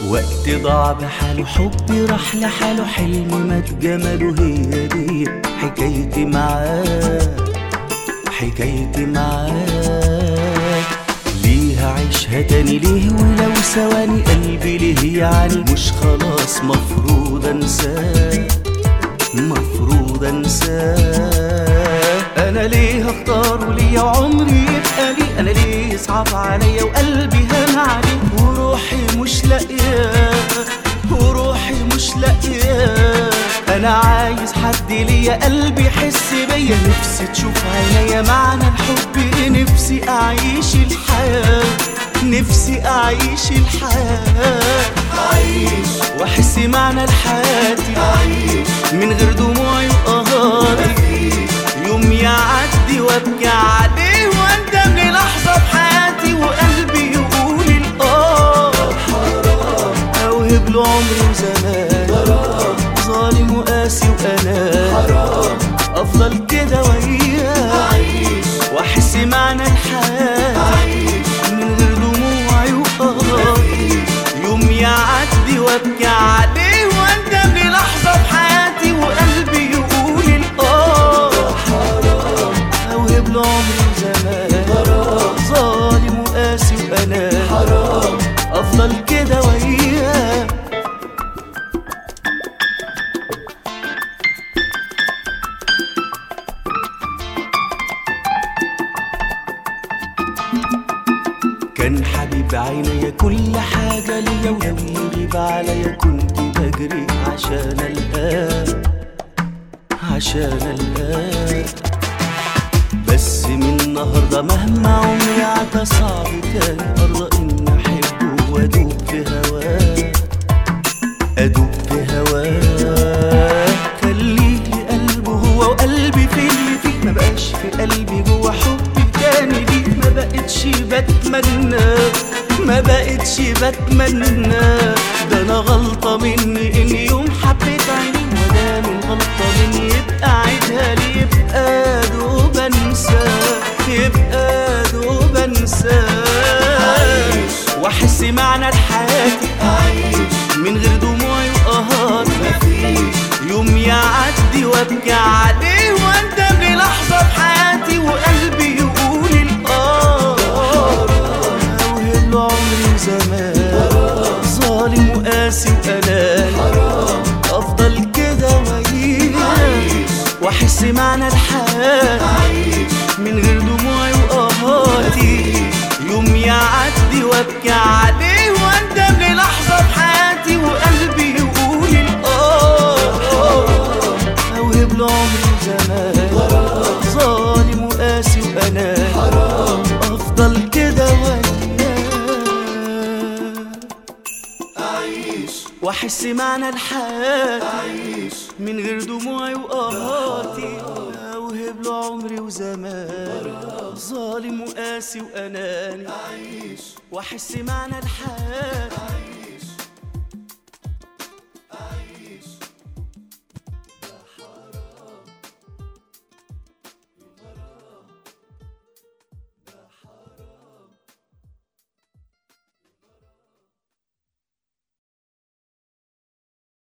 وقت ضاع بحاله حبي راح لحاله حلم مات جماله هي دي حكايتي معاه حكايتي معاه ليه هعيشها تاني ليه ولو ثواني قلبي ليه يعني مش خلاص مفروض انساه مفروض انساه انا ليه هختار وليا عمري يبقى لي انا ليه يصعب عليا وقلبي هان عليه وروحي مش لاقياه وروحي مش لاقياه انا عايز حد ليا قلبي يحس بيا نفسي تشوف عينيا معنى الحب نفسي اعيش الحياه نفسي اعيش الحياه عيش واحس معنى لحياتي عيش من غير دموعي وقهاري مفيش يوم يعدي وابكي عليه واندم للحظه في حياتي وقلبي يقول الاه اوهب له عمري وزمان غرام ظالم وقاسي واناني حرام افضل كده وياه عيش واحس معنى الحياه عيش من غير دموعي وقهاري مفيش يوم يعدي وابكي عليه واندم للحظه في حياتي وقلبي يقول الاه اوهب له عمري وزمان غرام ظالم وقاسي واناني حرام افضل كده وياه كان حبيب عينيا كل حاجة ليا ولو يغيب عليا كنت بجري عشان القاه عشان القاه بس من النهاردة مهما عمري عدى صعب تاني أرضى إني أحبه وأدوب في هواه أدوب في هواه كان ليه قلبه هو وقلبي في اللي فيه ما بقاش في قلبي جوا حبي تاني ليه ما بقتش بتمنى ما بقتش بتمنى ده أنا غلطة مني إن يوم حبيت عيني وده من غلطة مني يبقى عيدها لي يبقى دوب أنساه يبقى دوب أنساه عيش. وأحس معنى لحياتي عيش من غير دموعي وقهاري مفيش يوم يعدي وابكي عليه واندم للحظة في حياتي وقلبي يقول الآه أوهب له عمري وزمان ظالم وقاسي وأناني حرام أفضل كده وياه عيش وأحس معنى الحياة عيش من غير دموعي وقهاتي يوم يعدي وابكي عليه واندم للحظة في حياتي وقلبي يقول الآه أوهب له عمري زمان غرام ظالم وقاسي وأناني حرام أفضل كده وياه عيش وأحس معنى الحياة عيش من غير دموعي وقهاتي أوهب له عمري وزمان ظالم وقاسي وأناني عيش واحس معنى الحياة